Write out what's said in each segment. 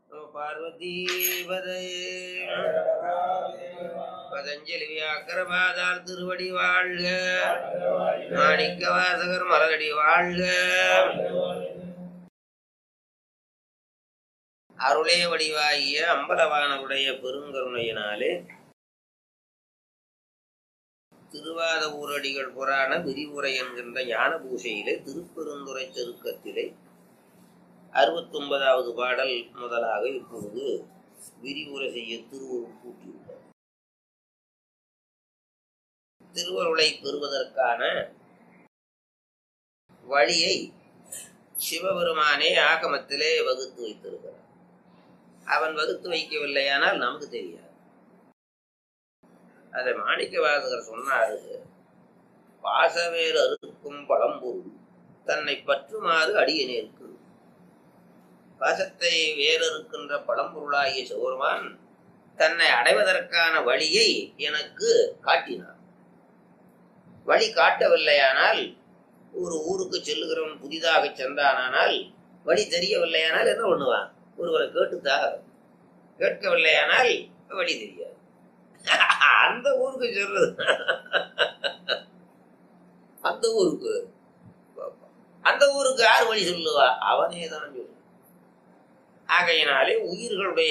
பார்வதீபதே பதஞ்சலி வியாக்கரபாதார் திருவடி வாழ்க மாணிக்க வாசகர் மலரடி வாழ்க அருளே வடிவாகிய அம்பலவானருடைய பெருங்கருணையினாலே திருவாத ஊரடிகள் புராண விரிவுரை என்கின்ற ஞான பூசையிலே திருப்பெருந்துறை தெருக்கத்திலே அறுபத்தொன்பதாவது பாடல் முதலாக இப்பொழுது விரிவுரை செய்ய திருவருள் கூட்டியுள்ளார் திருவருளை பெறுவதற்கான வழியை சிவபெருமானே ஆகமத்திலே வகுத்து வைத்திருக்கிறார் அவன் வகுத்து வைக்கவில்லையானால் நமக்கு தெரியாது அதை மாணிக்க வாசகர் சொன்னாரு பாசவேர் அறுக்கும் பழம்பொருள் தன்னை பற்றுமாறு அடியனேற்கு பாசத்தை வேறறுக்கின்ற பழம்பொருளாகிய சிவருமான் தன்னை அடைவதற்கான வழியை எனக்கு காட்டினார் வழி காட்டவில்லையானால் ஒரு ஊருக்கு செல்லுகிறவன் புதிதாக சென்றானால் வழி தெரியவில்லையானால் என்ன பண்ணுவான் ஒருவரை கேட்டுத்தா கேட்கவில்லையானால் வழி தெரியாது அந்த ஊருக்கு சொல்றது அந்த ஊருக்கு அந்த ஊருக்கு யார் வழி சொல்லுவா அவனே தான் சொல்லு ஆகையினாலே உயிர்களுடைய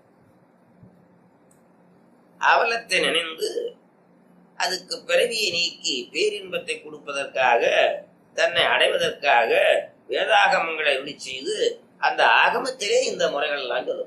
அவலத்தை நினைந்து அதுக்கு பிறவியை நீக்கி பேரின்பத்தை கொடுப்பதற்காக தன்னை அடைவதற்காக வேதாகமங்களை விழி செய்து அந்த ஆகமத்திலே இந்த முறைகள் எல்லாம் சொல்லு